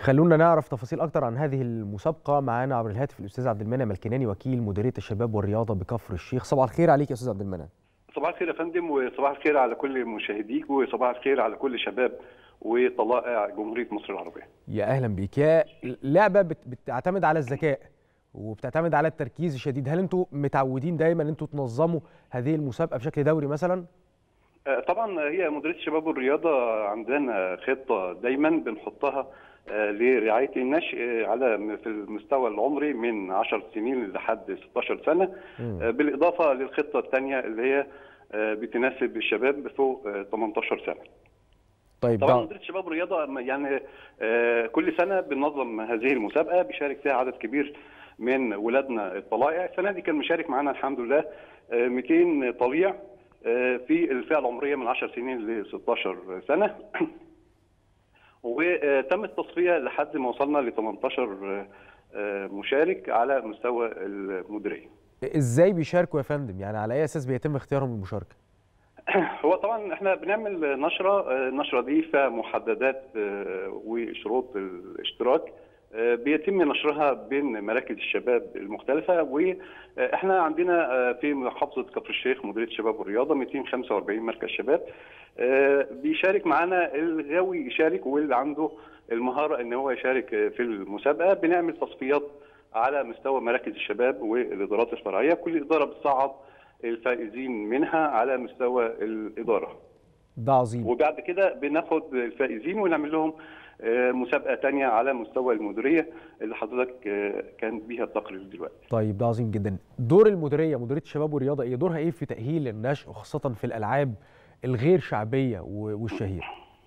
خلونا نعرف تفاصيل اكتر عن هذه المسابقه معانا عبر الهاتف الاستاذ عبد المنعم الكناني وكيل مديريه الشباب والرياضه بكفر الشيخ صباح الخير عليك يا استاذ عبد المنعم صباح الخير يا فندم وصباح الخير على كل مشاهديك وصباح الخير على كل شباب وطلائع جمهوريه مصر العربيه يا اهلا بيك يا لعبه بت- بتعتمد على الذكاء وبتعتمد على التركيز الشديد هل انتوا متعودين دايما ان انتوا تنظموا هذه المسابقه بشكل دوري مثلا آه، طبعا هي مديريه الشباب والرياضه عندنا خطه دايما بنحطها آه، لرعايه النشء آه، على في المستوى العمري من 10 سنين لحد 16 سنه آه، بالاضافه للخطه الثانيه اللي هي آه، بتناسب الشباب فوق آه، 18 سنه طيب طبعا ده مديريه الشباب والرياضه يعني آه، كل سنه بننظم هذه المسابقه بيشارك فيها عدد كبير من ولادنا الطلائع السنه دي كان مشارك معانا الحمد لله آه، 200 طليع آه، في الفئه العمريه من 10 سنين ل 16 سنه وتم التصفيه لحد ما وصلنا ل 18 آه، مشارك على مستوى المديريه ازاي بيشاركوا يا فندم يعني على اي اساس بيتم اختيارهم للمشاركه هو طبعا احنا بنعمل نشره آه، النشره دي فيها محددات آه، وشروط الاشتراك آه، بيتم نشرها بين مراكز الشباب المختلفه واحنا عندنا آه، في محافظه كفر الشيخ مديريه الشباب والرياضه 245 مركز شباب آه، بيشارك معانا الغاوي يشارك واللي عنده المهاره ان هو يشارك آه، في المسابقه بنعمل تصفيات على مستوى مراكز الشباب والادارات الفرعيه كل اداره بتصعد الفائزين منها على مستوى الاداره ده عظيم وبعد كده بناخد الفائزين ونعمل لهم آه، مسابقه تانية على مستوى المديريه اللي حضرتك آه، كان بيها التقرير دلوقتي طيب ده عظيم جدا دور المديريه مديريه الشباب والرياضه ايه دورها ايه في تاهيل النشء وخاصه في الالعاب الغير شعبيه و- والشهيره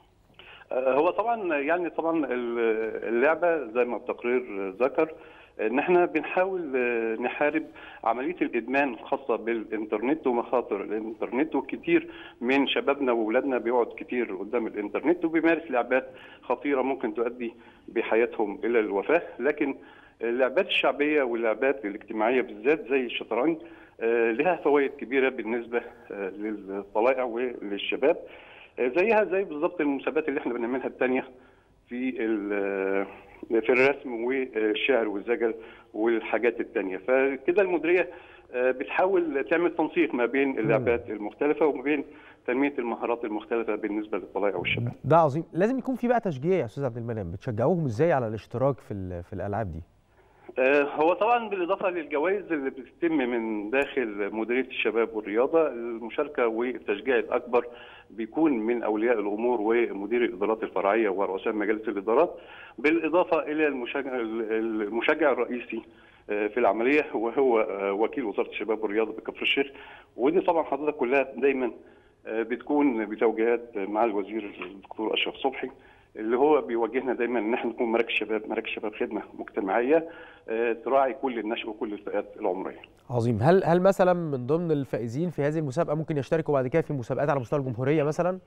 آه، هو طبعا يعني طبعا ال- اللعبه زي ما التقرير ذكر ان احنا بنحاول آه، نحارب عمليه الادمان الخاصه بالانترنت ومخاطر الانترنت وكتير من شبابنا واولادنا بيقعد كتير قدام الانترنت وبيمارس لعبات خطيره ممكن تؤدي بحياتهم الى الوفاه لكن اللعبات الشعبيه واللعبات الاجتماعيه بالذات زي الشطرنج آه، لها فوائد كبيره بالنسبه آه، للطلائع وللشباب آه، زيها زي بالظبط المسابقات اللي احنا بنعملها الثانيه في ال- في الرسم والشعر والزجل والحاجات الثانيه فكده المديريه آه، بتحاول تعمل تنسيق ما بين اللعبات المختلفه وما بين تنميه المهارات المختلفه بالنسبه للطلائع والشباب ده عظيم لازم يكون في بقى تشجيع يا استاذ عبد المنعم بتشجعوهم ازاي على الاشتراك في ال- في الالعاب دي آه، هو طبعا بالاضافه للجوائز اللي بتتم من داخل مديريه الشباب والرياضه المشاركه والتشجيع الاكبر بيكون من اولياء الامور ومدير الادارات الفرعيه ورؤساء مجالس الادارات بالاضافه الى المشجع المشجع الرئيسي آه، في العمليه وهو آه، وكيل وزاره الشباب والرياضه بكفر الشيخ ودي طبعا حضرتك كلها دايما آه، بتكون بتوجيهات مع الوزير الدكتور اشرف صبحي اللي هو بيوجهنا دايما ان احنا نكون مراكز شباب مراكز شباب خدمه مجتمعيه آه، تراعي كل النشء وكل الفئات العمريه. عظيم هل هل مثلا من ضمن الفائزين في هذه المسابقه ممكن يشتركوا بعد كده في مسابقات على مستوى الجمهوريه مثلا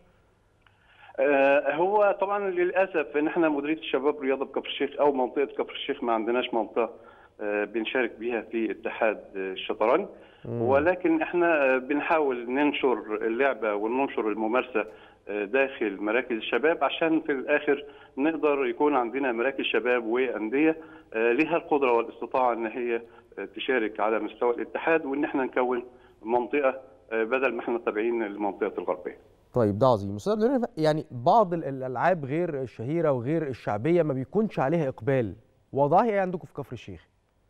آه، هو طبعا للاسف ان احنا مديريه الشباب والرياضه بكفر الشيخ او منطقه كفر الشيخ ما عندناش منطقه آه، بنشارك بيها في اتحاد آه، الشطرنج ولكن احنا آه، بنحاول ننشر اللعبه وننشر الممارسه آه، داخل مراكز الشباب عشان في الاخر نقدر يكون عندنا مراكز شباب وانديه آه، لها القدره والاستطاعه ان هي آه، تشارك على مستوى الاتحاد وان احنا نكون منطقه آه، بدل ما احنا تابعين للمنطقه الغربيه. طيب ده عظيم استاذ عبد المنعم يعني بعض ال- الالعاب غير الشهيره وغير الشعبيه ما بيكونش عليها اقبال وضعها ايه عندكم في كفر الشيخ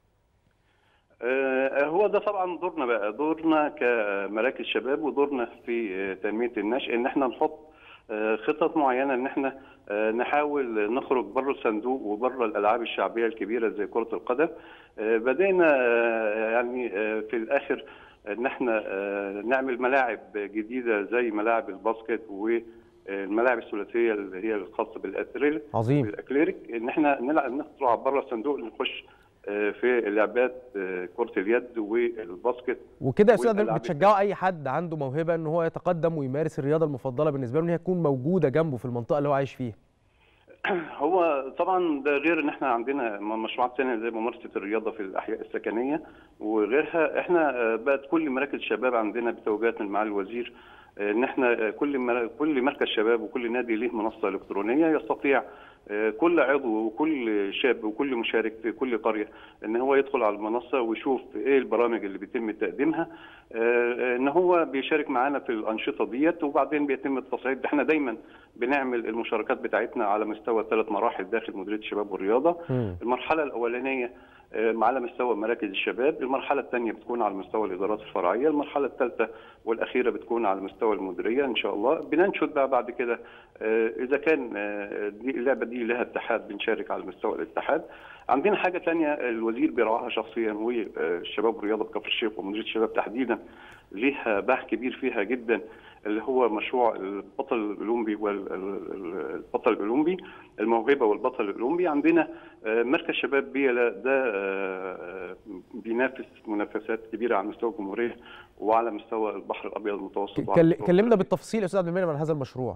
آه، هو ده طبعا دورنا بقى دورنا كمراكز شباب ودورنا في آه، تنميه النشء ان احنا نحط آه، خطط معينه ان احنا آه، نحاول نخرج بره الصندوق وبره الالعاب الشعبيه الكبيره زي كره القدم آه، بدينا آه، يعني آه، في الاخر ان احنا آه، نعمل ملاعب جديده زي ملاعب الباسكت والملاعب الثلاثيه اللي هي الخاصه بالاكريليك عظيم بالاكليريك ان احنا نلعب نطلع بره الصندوق نخش آه، في لعبات آه، كره اليد والباسكت وكده يا استاذ عبد المنعم والألعاب بتشجعوا اي حد عنده موهبه ان هو يتقدم ويمارس الرياضه المفضله بالنسبه له ان هي تكون موجوده جنبه في المنطقه اللي هو عايش فيها هو طبعا ده غير ان احنا عندنا مشروعات ثانيه زي ممارسه الرياضه في الاحياء السكنيه وغيرها احنا آه، بقت كل مراكز الشباب عندنا بتوجيهات من معالي الوزير آه، ان احنا آه، كل مر- كل مركز شباب وكل نادي له منصه الكترونيه يستطيع كل عضو وكل شاب وكل مشارك في كل قريه ان هو يدخل على المنصه ويشوف ايه البرامج اللي بيتم تقديمها ان هو بيشارك معانا في الانشطه ديت وبعدين بيتم التصعيد احنا دايما بنعمل المشاركات بتاعتنا على مستوى ثلاث مراحل داخل مديريه الشباب والرياضه مم. المرحله الاولانيه على مستوى مراكز الشباب المرحله الثانيه بتكون على مستوى الادارات الفرعيه المرحله الثالثه والاخيره بتكون على مستوى المديريه ان شاء الله بننشد بقى بعد كده اذا كان دي اللعبه دي لها اتحاد بنشارك على مستوى الاتحاد عندنا حاجه ثانيه الوزير بيرعاها شخصيا والشباب والرياضه بكفر الشيخ ومديريه الشباب تحديدا ليها باع كبير فيها جدا اللي هو مشروع البطل الاولمبي والبطل الاولمبي الموهبه والبطل الاولمبي عندنا مركز شباب بيلا ده بينافس منافسات كبيره على مستوى الجمهوريه وعلى مستوى البحر الابيض المتوسط كلمنا بالتفصيل يا استاذ عبد المنعم عن هذا المشروع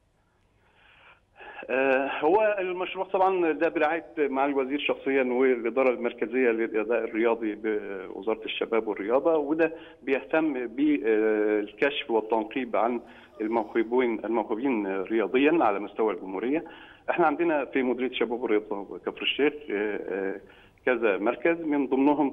هو المشروع طبعا ده برعايه مع الوزير شخصيا والاداره المركزيه للاداء الرياضي بوزاره الشباب والرياضه وده بيهتم بالكشف والتنقيب عن الموهوبين الموهوبين رياضيا على مستوى الجمهوريه. احنا عندنا في مديريه الشباب والرياضه كفر الشيخ كذا مركز من ضمنهم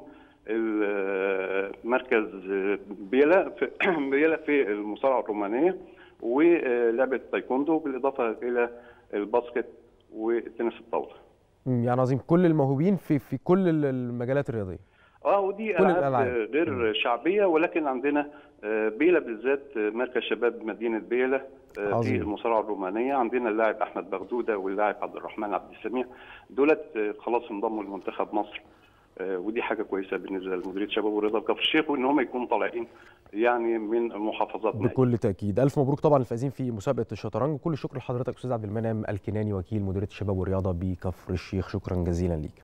مركز بيلا في بيلا في المصارعه الرومانيه ولعبه تايكوندو بالاضافه الى الباسكت والتنس الطاوله. يعني عظيم كل الموهوبين في في كل المجالات الرياضيه. اه ودي كل العاب الألعاب. غير مم. شعبيه ولكن عندنا بيلا بالذات مركز شباب مدينه بيلا في عظيم. المصارعه الرومانيه عندنا اللاعب احمد بغدوده واللاعب عبد الرحمن عبد السميع دولت خلاص انضموا لمنتخب مصر ودي حاجه كويسه بالنسبه لمديريه الشباب والرياضه في كفر الشيخ وان هم يكونوا طالعين يعني من محافظاتنا بكل تاكيد الف مبروك طبعا للفائزين في مسابقه الشطرنج وكل الشكر لحضرتك استاذ عبد المنعم الكناني وكيل مديريه الشباب والرياضه بكفر الشيخ شكرا جزيلا ليك